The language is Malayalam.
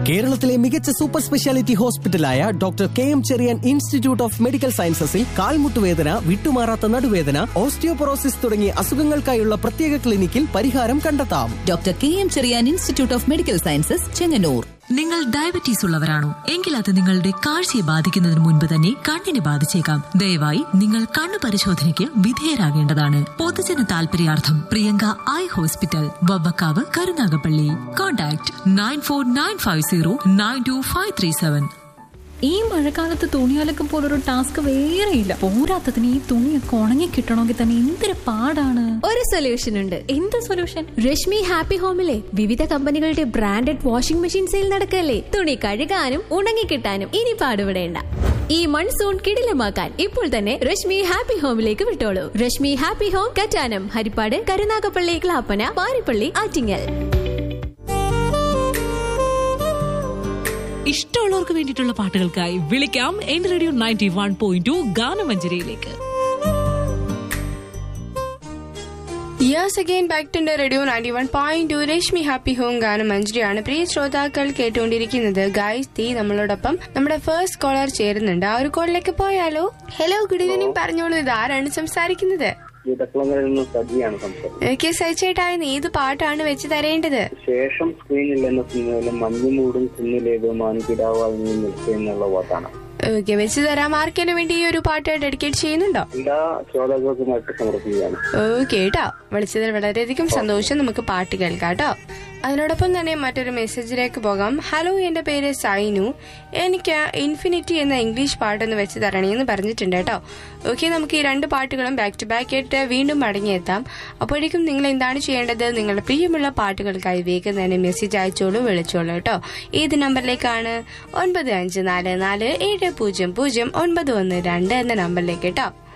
കേരളത്തിലെ മികച്ച സൂപ്പർ സ്പെഷ്യാലിറ്റി ഹോസ്പിറ്റലായ doctor K M Cherian institute of medical സയൻസസിൽ കാൽമുട്ടുവേദന വിട്ടുമാറാത്ത നടുവേദന ഓസ്റ്റിയോപൊറോസിസ് തുടങ്ങിയ അസുഖങ്ങൾക്കായുള്ള പ്രത്യേക ക്ലിനിക്കിൽ പരിഹാരം കണ്ടെത്താം doctor K M Cherian institute of medical sciences Chengannur നിങ്ങൾ ഡയബറ്റീസ് ഉള്ളവരാണോ എങ്കിൽ അത് നിങ്ങളുടെ കാഴ്ചയെ ബാധിക്കുന്നതിന് മുൻപ് തന്നെ കണ്ണിനെ ബാധിച്ചേക്കാം ദയവായി നിങ്ങൾ കണ്ണു പരിശോധനയ്ക്ക് വിധേയരാകേണ്ടതാണ് പൊതുജന താൽപര്യാർത്ഥം Priyanka eye hospital Vavvakkavu Karunagappally contact nine four nine five zero nine two five three seven ഈ മഴക്കാലത്ത് തുണിയലക്കം പോലൊരു ടാസ്ക് വേറെയില്ല പോരാത്തതിന് ഈ തുണിയൊക്കെ ഉണങ്ങി കിട്ടണമെങ്കിൽ തന്നെ എന്തൊരു പാടാണ് ഒരു സൊല്യൂഷൻ ഉണ്ട് എന്ത് സൊല്യൂഷൻ രശ്മി ഹാപ്പി ഹോമിലെ വിവിധ കമ്പനികളുടെ ബ്രാൻഡഡ് വാഷിംഗ് മെഷീൻ സെയിൽ നടക്കല്ലേ തുണി കഴുകാനും ഉണങ്ങിക്കിട്ടാനും ഇനി പാടുപെടേണ്ട ഈ മൺസൂൺ കിടിലമാക്കാൻ ഇപ്പോൾ തന്നെ രശ്മി ഹാപ്പി ഹോമിലേക്ക് വിട്ടോളൂ രശ്മി ഹാപ്പി ഹോം കറ്റാനം ഹരിപ്പാട് കരുനാഗപ്പള്ളി ക്ലാപ്പന പാരിപ്പള്ളി ആറ്റിങ്ങൽ ഇഷ്ടമുള്ളവർക്ക് വേണ്ടിയിട്ടുള്ള പാട്ടുകൾക്കായി വിളിക്കാം എന്റെ radio ninety one point two ഗാനമഞ്ജരിയിലേക്ക് yes again back to radio ninety one point two Reshmi happy home ഗാനം മഞ്ജരിയാണ് പ്രിയ ശ്രോതാക്കൾ കേട്ടുകൊണ്ടിരിക്കുന്നത് ഗായ്സ് തീ നമ്മളോടൊപ്പം നമ്മുടെ ഫസ്റ്റ് കോളർ ചേരുന്നുണ്ട് ആ ഒരു കോളിലേക്ക് പോയാലോ ഹലോ ഗുഡ് ഈവനിങ് പറഞ്ഞോളൂ ഇത് ആരാണ് സംസാരിക്കുന്നത് ഇടക്കുളങ്ങളിൽ നിന്ന് സജിയാണ് സംസാരിക്കുന്നത് എനിക്ക് സഹിച്ചേട്ടായിരുന്നു ഏത് പാട്ടാണ് വെച്ച് തരേണ്ടത് ശേഷം സ്ക്രീനിൽ എന്ന സിനിമയിലെ മഞ്ഞുമൂടും കുന്നിലേത് മാൻകിടാവായി നീ നിൽക്കുക എന്നുള്ള പാട്ടാണ് ഓക്കെ വെച്ച് തരാം ആർക്കെങ്കിലും വേണ്ടി ഈ ഒരു പാട്ട് ഡെഡിക്കേറ്റ് ചെയ്യുന്നുണ്ടോ എല്ലാ ശ്രോതാക്കൾക്കുമായിട്ട് സമർപ്പിക്കുകയാണ് ഓക്കെ കേട്ടോ വിളിച്ചതിൽ വളരെയധികം സന്തോഷം നമുക്ക് പാട്ട് കേൾക്കാം കേട്ടോ അതിനോടൊപ്പം തന്നെ മറ്റൊരു മെസ്സേജിലേക്ക് പോകാം ഹലോ എന്റെ പേര് സൈനു എനിക്ക് ഇൻഫിനിറ്റി എന്ന ഇംഗ്ലീഷ് പാട്ടൊന്ന് വെച്ച് തരണേ എന്ന് പറഞ്ഞിട്ടുണ്ട് കേട്ടോ ഓക്കെ നമുക്ക് ഈ രണ്ട് പാട്ടുകളും ബാക്ക് ടു ബാക്ക് ആയിട്ട് വീണ്ടും മടങ്ങിയെത്താം അപ്പോഴേക്കും നിങ്ങൾ എന്താണ് ചെയ്യേണ്ടത് നിങ്ങളുടെ പ്രിയമുള്ള പാട്ടുകൾക്കായി വേഗം തന്നെ മെസ്സേജ് അയച്ചോളൂ വിളിച്ചോളൂ കേട്ടോ ഏത് നമ്പറിലേക്കാണ് ഒൻപത് അഞ്ച് നാല് നാല് ഏഴ് പൂജ്യം പൂജ്യം ഒൻപത് ഒന്ന് രണ്ട് എന്ന നമ്പറിലേക്ക് കേട്ടോ